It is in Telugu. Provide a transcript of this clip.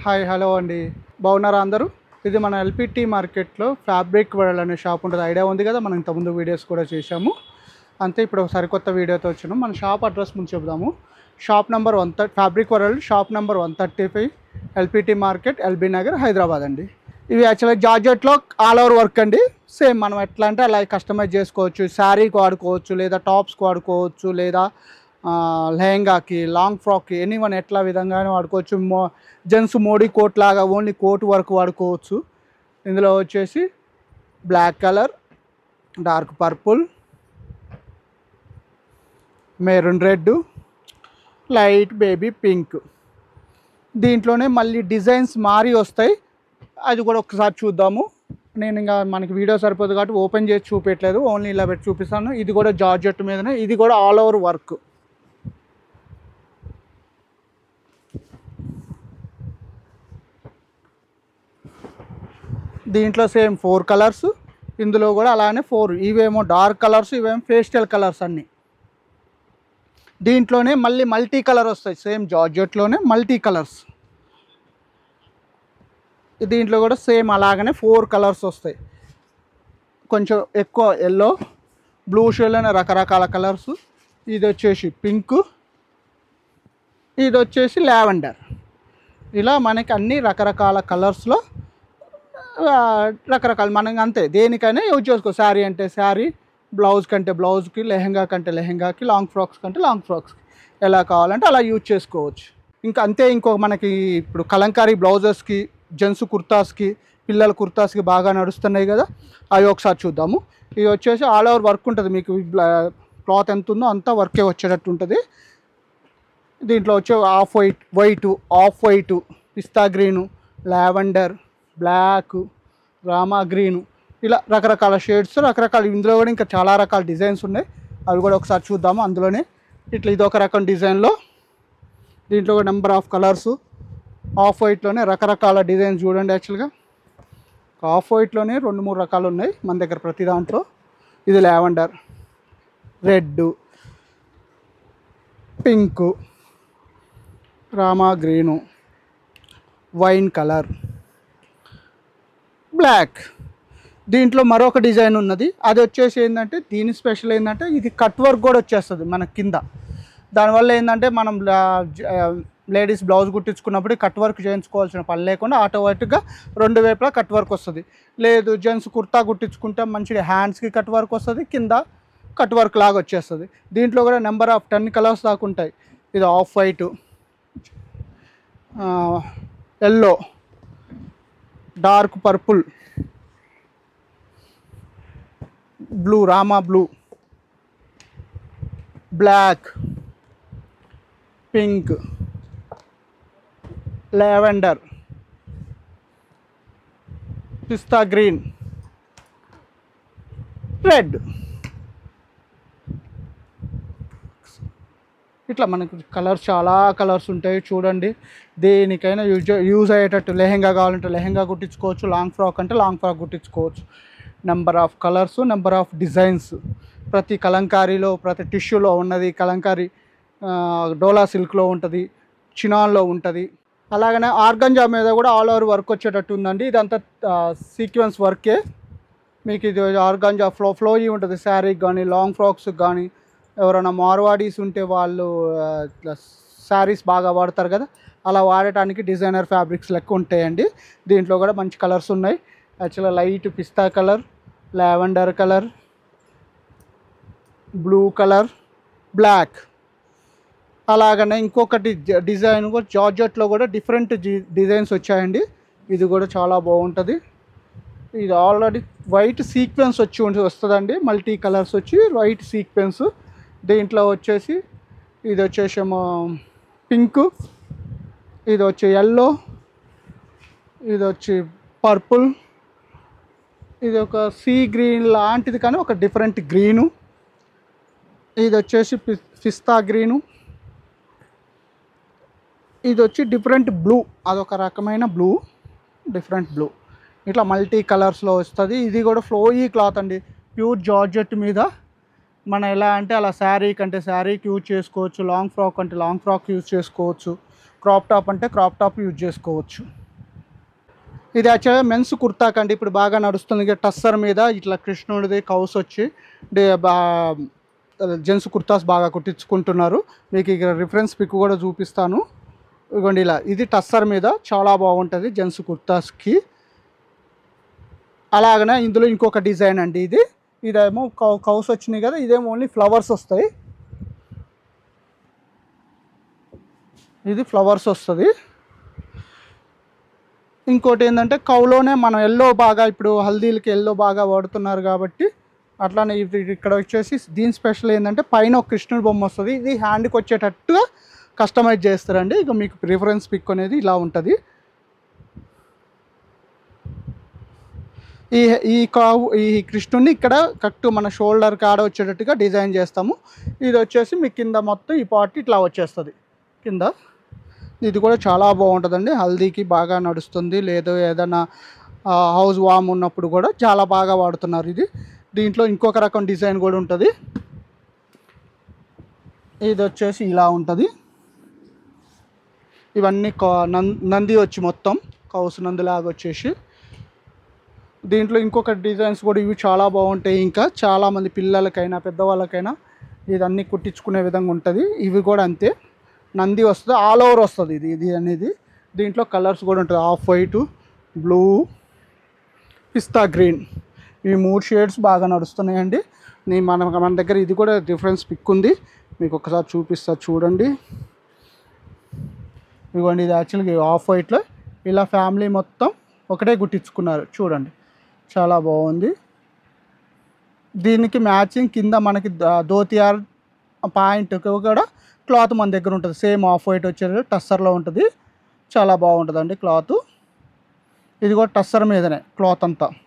హాయ్ హలో అండి బాగున్నారా అందరూ ఇది మన ఎల్పిటి మార్కెట్లో ఫ్యాబ్రిక్ వరల్డ్ అనే షాప్ ఉంటుంది ఐడియా ఉంది కదా మనం ఇంతకుముందు వీడియోస్ కూడా చేశాము అంతే ఇప్పుడు ఒక సరికొత్త వీడియోతో వచ్చినాం మన షాప్ అడ్రస్ ముందు చెబుదాము shop number one thirty fabric world shop number one thirty five LPT market LB Nagar Hyderabad అండి ఇవి యాక్చువల్గా జార్జెట్లో ఆల్ ఓవర్ వర్క్ అండి సేమ్ మనం ఎట్లా అంటే అలా కస్టమైజ్ చేసుకోవచ్చు శారీకి వాడుకోవచ్చు లేదా టాప్స్కి వాడుకోవచ్చు లేదా ఆ, లెహంగాకి లాంగ్ ఫ్రాక్కి ఎనీ వన్ ఎట్లా విధంగానే వాడుకోవచ్చు మో జెంట్స్ మోడీ కోట్ లాగా ఓన్లీ కోట్ వరకు వాడుకోవచ్చు ఇందులో వచ్చేసి black colour dark purple maroon red light baby pink దీంట్లోనే మళ్ళీ డిజైన్స్ మారి వస్తాయి అది కూడా ఒకసారి చూద్దాము నేను ఇంకా మనకి వీడియో సరిపోదు కాబట్టి ఓపెన్ చేసి చూపించట్లేదు ఓన్లీ ఇలా పెట్టి చూపిస్తాను ఇది కూడా జార్జెట్ మీదనే ఇది కూడా ఆల్ ఓవర్ వర్క్ దీంట్లో సేమ్ ఫోర్ కలర్స్ ఇందులో కూడా అలానే ఫోర్ ఇవేమో డార్క్ కలర్స్ ఇవేమో పేస్టల్ కలర్స్ అన్నీ దీంట్లోనే మళ్ళీ మల్టీ కలర్ వస్తాయి సేమ్ జార్జెట్లోనే మల్టీ కలర్స్ దీంట్లో కూడా సేమ్ అలాగనే ఫోర్ కలర్స్ వస్తాయి కొంచెం ఎక్కువ ఎల్లో బ్లూ షేడ్లోనే రకరకాల కలర్స్ ఇది వచ్చేసి పింక్ ఇది వచ్చేసి లావెండర్ ఇలా మనకి అన్ని రకరకాల కలర్స్లో రకరకాల మనం అంతే దేనికైనా యూజ్ చేసుకో శారీ అంటే శారీ బ్లౌజ్ కంటే బ్లౌజ్కి లెహంగా కంటే లెహంగాకి లాంగ్ ఫ్రాక్స్ కంటే లాంగ్ ఫ్రాక్స్కి ఎలా కావాలంటే అలా యూజ్ చేసుకోవచ్చు ఇంకా అంతే ఇంకో మనకి ఇప్పుడు కలంకారీ బ్లౌజెస్కి జెంట్స్ కుర్తాస్కి పిల్లల కుర్తాస్కి బాగా నడుస్తున్నాయి కదా అవి ఒకసారి చూద్దాము ఇవి వచ్చేసి ఆల్ ఓవర్ వర్క్ ఉంటుంది మీకు క్లాత్ ఎంత ఉందో అంతా వర్కే వచ్చేటట్టు ఉంటుంది దీంట్లో వచ్చే off white white off white పిస్తా green lavender black Rama green ఇలా రకరకాల షేడ్స్ రకరకాల ఇందులో కూడా ఇంకా చాలా రకాల డిజైన్స్ ఉన్నాయి అవి కూడా ఒకసారి చూద్దాము అందులోనే ఇట్లా ఇది ఒక రకం డిజైన్లో దీంట్లో కూడా నెంబర్ ఆఫ్ కలర్స్ ఆఫ్ వైట్లోనే రకరకాల డిజైన్స్ చూడండి యాక్చువల్గా ఆఫ్ వైట్లోనే రెండు మూడు రకాలు ఉన్నాయి మన దగ్గర ప్రతి దాంట్లో ఇది lavender red pink Rama green wine colour black దీంట్లో మరొక డిజైన్ ఉన్నది అది వచ్చేసి ఏంటంటే దీని స్పెషల్ ఏంటంటే ఇది కట్ వర్క్ కూడా వచ్చేస్తుంది మన కింద దానివల్ల ఏంటంటే మనం లేడీస్ బ్లౌజ్ కుట్టించుకున్నప్పుడు కట్ వర్క్ చేయించుకోవాల్సిన పని లేకుండా ఆటోమేటిక్గా రెండు వైపులా కట్ వర్క్ వస్తుంది లేదు జెంట్స్ కుర్తా కుట్టించుకుంటే మంచిగా హ్యాండ్స్కి కట్ వర్క్ వస్తుంది కింద కట్ వర్క్ లాగా వచ్చేస్తుంది దీంట్లో కూడా నెంబర్ ఆఫ్ టెన్ కలర్స్ దాకా ఉంటాయి ఇది off white yellow dark purple blue Rama blue black pink lavender పిస్తా గ్రీన్ రెడ్ ఇట్లా మనకు కలర్స్ చాలా కలర్స్ ఉంటాయి చూడండి దేనికైనా యూజ్ యూజ్ అయ్యేటట్టు లెహంగా కావాలంటే లెహంగా కుట్టించుకోవచ్చు లాంగ్ ఫ్రాక్ అంటే లాంగ్ ఫ్రాక్ కుట్టించుకోవచ్చు number of colours number of designs ప్రతి కలంకారీలో ప్రతి టిష్యూలో ఉన్నది కలంకారీ ఆ, డోలా సిల్క్లో ఉంటుంది చినాన్లో ఉంటుంది అలాగనే ఆర్గంజా మీద కూడా ఆల్ ఓవర్ వర్క్ వచ్చేటట్టు ఉందండి ఇదంతా సీక్వెన్స్ వర్కే మీకు ఇది ఆర్గంజా ఫ్లో ఫ్లోయి ఉంటుంది శారీకి కానీ లాంగ్ ఫ్రాక్స్కి కానీ ఎవరైనా మార్వాడీస్ ఉంటే వాళ్ళు ఆ, ఇట్లా శారీస్ బాగా వాడతారు కదా అలా వాడటానికి డిజైనర్ ఫ్యాబ్రిక్స్ లెక్క ఉంటాయండి దీంట్లో కూడా మంచి కలర్స్ ఉన్నాయి యాక్చువల్గా లైట్ పిస్తా colour lavender colour blue colour black అలాగనే ఇంకొకటి జ- డిజైన్ కూడా జార్జెట్లో కూడా డిఫరెంట్ జి- డిజైన్స్ వచ్చాయండి ఇది కూడా చాలా బాగుంటుంది ఇది ఆల్రెడీ వైట్ సీక్వెన్స్ వచ్చి ఉండి వస్తుందండి మల్టీ కలర్స్ వచ్చి వైట్ సీక్వెన్స్ దీంట్లో వచ్చేసి ఇది వచ్చేసేమో పింక్ ఇది వచ్చి ఎల్లో ఇది వచ్చి పర్పుల్ ఇది ఒక సీ గ్రీన్ లాంటిది కానీ ఒక డిఫరెంట్ గ్రీను ఇది వచ్చేసి పి పిస్తా గ్రీను ఇది వచ్చి డిఫరెంట్ బ్లూ అదొక రకమైన బ్లూ డిఫరెంట్ బ్లూ ఇట్లా మల్టీ కలర్స్లో వస్తుంది ఇది కూడా ఫ్లోయీ క్లాత్ అండి ప్యూర్ జార్జెట్ మీద మన ఎలా అంటే అలా శారీ కంటే శారీకి యూజ్ చేసుకోవచ్చు లాంగ్ ఫ్రాక్ అంటే లాంగ్ ఫ్రాక్ యూజ్ చేసుకోవచ్చు క్రాప్ టాప్ అంటే క్రాప్ టాప్ యూజ్ చేసుకోవచ్చు ఇది యాక్చువల్గా మెన్స్ కుర్తా కండి ఇప్పుడు బాగా నడుస్తుంది ఇక టస్సర్ మీద ఇట్లా కృష్ణుడిది కౌస్ వచ్చి డే- బా జెంట్స్ కుర్తాస్ బాగా కుట్టించుకుంటున్నారు మీకు ఇక రిఫరెన్స్ పిక్ కూడా చూపిస్తాను ఇదిగోండి ఇలా ఇది టస్సర్ మీద చాలా బాగుంటుంది జెంట్స్ కుర్తాస్కి అలాగనే ఇందులో ఇంకొక డిజైన్ అండి ఇది ఇదేమో కౌ కౌస్ వచ్చినాయి కదా ఇదేమో ఓన్లీ ఫ్లవర్స్ వస్తాయి ఇది ఫ్లవర్స్ వస్తుంది ఇంకోటి ఏంటంటే కౌలోనే మనం ఎల్లో బాగా ఇప్పుడు హల్దీలకి ఎల్లో బాగా వాడుతున్నారు కాబట్టి అట్లానే ఇది ఇక్కడ వచ్చేసి దీని స్పెషల్ ఏంటంటే పైన ఒక కృష్ణుడి బొమ్మ వస్తుంది ఇది హ్యాండ్కి వచ్చేటట్టుగా కస్టమైజ్ చేస్తారండి ఇక మీకు ప్రిఫరెన్స్ పిక్ అనేది ఇలా ఉంటుంది ఈ ఈ కావు ఈ కృష్ణుడిని ఇక్కడ కరెక్ట్ మన షోల్డర్ కాడ వచ్చేటట్టుగా డిజైన్ చేస్తాము ఇది వచ్చేసి మీ కింద మొత్తం ఈ పార్ట్ ఇట్లా వచ్చేస్తుంది కింద ఇది కూడా చాలా బాగుంటుందండి హల్దీకి బాగా నడుస్తుంది లేదు ఏదైనా హౌస్ వామ్ ఉన్నప్పుడు కూడా చాలా బాగా వాడుతున్నారు ఇది దీంట్లో ఇంకొక రకం డిజైన్ కూడా ఉంటుంది ఇది వచ్చేసి ఇలా ఉంటుంది ఇవన్నీ కా- నం- నంది వచ్చి మొత్తం కౌసు నందిలాగా వచ్చేసి దీంట్లో ఇంకొక డిజైన్స్ కూడా ఇవి చాలా బాగుంటాయి ఇంకా చాలామంది పిల్లలకైనా పెద్దవాళ్ళకైనా ఇదన్నీ కుట్టించుకునే విధంగా ఉంటుంది ఇవి కూడా అంతే నంది వస్తుంది ఆల్ ఓవర్ వస్తుంది ఇది ఇది అనేది దీంట్లో కలర్స్ కూడా ఉంటుంది ఆఫ్ వైట్ బ్లూ పిస్తా గ్రీన్ ఈ మూడు షేడ్స్ బాగా నడుస్తున్నాయండి నీ మన మన దగ్గర ఇది కూడా డిఫరెన్స్ పిక్ ఉంది మీకు ఒకసారి చూపిస్తా చూడండి ఇదిగోండి ఇది యాక్చువల్గా ఆఫ్ వైట్లో ఇలా ఫ్యామిలీ మొత్తం ఒకటే గుట్టించుకున్నారు చూడండి చాలా బాగుంది దీనికి మ్యాచింగ్ కింద మనకి ద- ధోతియార్ పాయింట్ కూడా క్లాత్ మన దగ్గర ఉంటుంది సేమ్ ఆఫ్ వైట్ వచ్చేది టస్సర్లో ఉంటుంది చాలా బాగుంటుందండి క్లాత్ ఇది కూడా టస్సర్ మీదనే క్లాత్ అంతా